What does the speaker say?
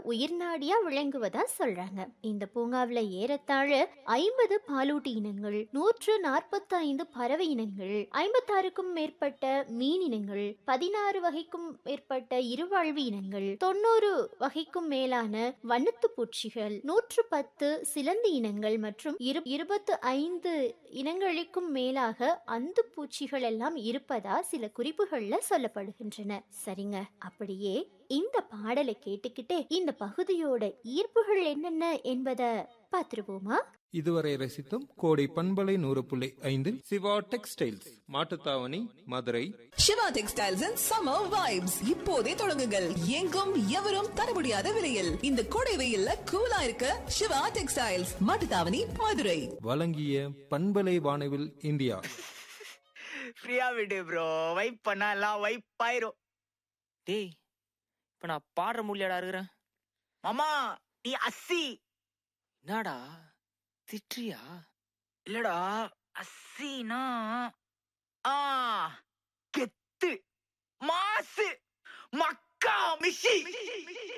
உயிர்நாடியா விளங்குவதா சொல்றாங்க இந்த பூங்காவுல ஏறத்தாழ ஐம்பது பாலூட்டி இனங்கள் நூற்று நாற்பத்தி ஐந்து பறவை இனங்கள் ஐம்பத்தாறுக்கும் மேற்பட்ட மீன் இனங்கள் பதினாறு வகைக்கும் மேற்பட்ட இருவாழ்வு இனங்கள் தொண்ணூறு வகைக்கும் மேலான வண்ணத்து பூச்சிகள் நூற்று பத்து சிலந்தி இனங்கள் மற்றும் இரு இருபத்து ஐந்து இனங்களுக்கும் மேலாக அந்து பூச்சிகள் எல்லாம் இருப்பதா சில குறிப்புகள்ல சொல்லப்படுகின்றன சரிங்க அப்படியே இந்த பாடலை கேட்டுக்கிட்டே இந்த பகுதியோட ஈர்ப்புகள் என்னென்ன என்பதை பார்த்துருவோமா இதுவரை ரசித்தும் கோடை பண்பலை நூறு புள்ளி ஐந்தில் Siva textiles Mattuthavani Madurai Siva textiles and summer vibes இப்போதே தொடங்குங்கள் எங்கும் எவரும் தர முடியாத விலையில் இந்த கோடை வெயில்ல கூலா இருக்க சிவா டெக்ஸ்டைல்ஸ் மாட்டுத்தாவணி மதுரை வழங்கிய பண்பலை வானவில் இந்தியா ஃப்ரீயா விடு ப்ரோ வைப் பண்ணா எல்லாம் வைப் ஆயிரும் டேய் இப்ப நான் பாடுற முடியாடா இருக்கிறேன் மாமா நீ அஸ்ஸி என்னடா திட்றியா இல்லடா அஸ்ஸினா ஆ கெத்து மாசு மக்கா மிஷி